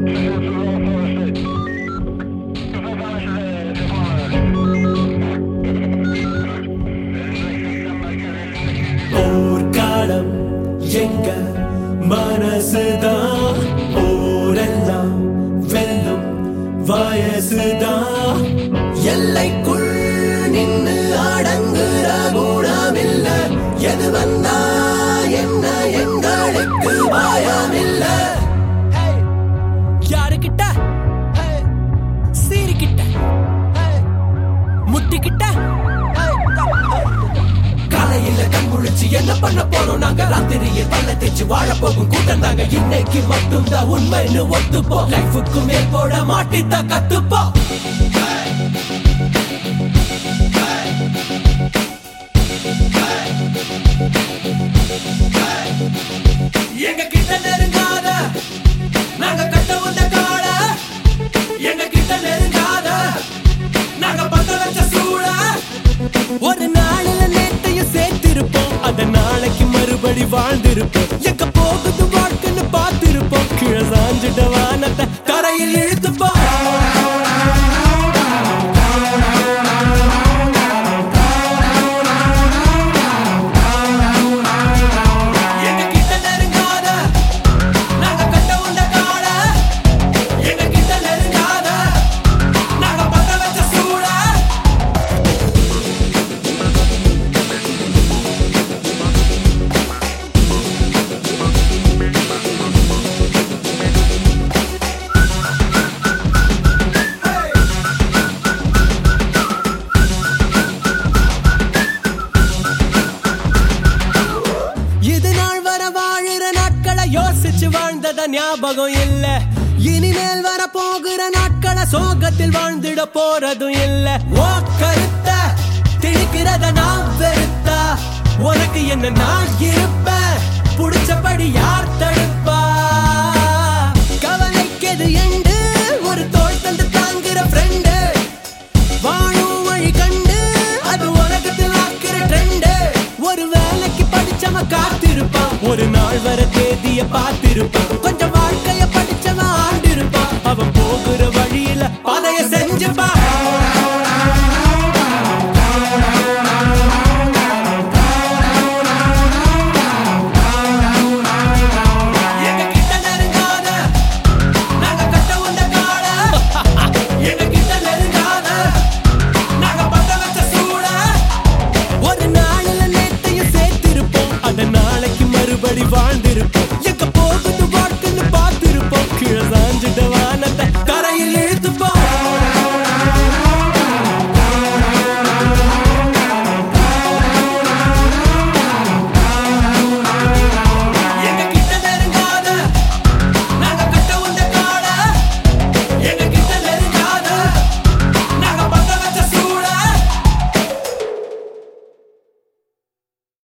போர்க்காலம் எங்க மனசுதான் போரெல்லாம் வெல்லும் வயசுதான் எல்லைக்குள் நின்னு அடங்குற குணமில்ல எது வந்தா என்ன எங்களுக்கு பயமில்ல யாருக்கிட்ட சீரிக்கிட்ட முட்டிக்கிட்ட காலையில கண் முழிச்சு என்ன பண்ண போறோம் நாங்க ராத்திரியில் பல்ல தேச்சு வாழ போகும் கூட்டம் நாங்க இன்னைக்கு மட்டும்தான் உண்மைன்னு ஒத்துப்போம் லைஃபுக்கு மேல் போட மாட்டித்தான் கத்துப்போம் எங்க கிட்ட நெருங்காத நாங்க கட்ட வந்த கால எங்க கிட்ட நெருங்காத நாங்க பத்த வச்ச சூழ ஒரு நாளில நேத்தையும் சேர்த்திருப்போம் அத நாளைக்கு மறுபடி வாழ்ந்திருப்போம் எங்க போகுது வாழ்க்கைன்னு பார்த்திருப்போம் கீழே சாஞ்சிட்ட வானத்தை தரையில் இழுத்துப்போம் எங்க கிட்ட நெருங்காத நாங்க கட்ட உண்ட கால எங்க கிட்ட நெருங்காத நாங்க பத்த வச்ச சூழ இது நாள் வர வாழுற நாட்களை யோசிச்சு வாழ்ந்தத ஞாபகம் இல்ல இனிமேல் வர போகிற நாட்களை சோகத்தில் வாழ்ந்திட போறதும் இல்ல ஓ கருத்த திணிக்கிறத நான் வெறுத்தா உனக்கு என்ன நான் இருப்பேன் புடிச்சபடி யார் தடுப்பா கவலைக்கெது எண்டு ஒரு தோள் தந்து தாங்குற ஃப்ரெண்டு வாழும் வழி கண்டு அது உலகத்தில் ஆக்கிற ட்ரெண்டு ஒரு வேலைக்கு படிச்சவன் காத்திருப்பான் ஒரு நாள் வர தேதிய பார்த்திருப்பான் கொஞ்சம் வாழ்க்கைய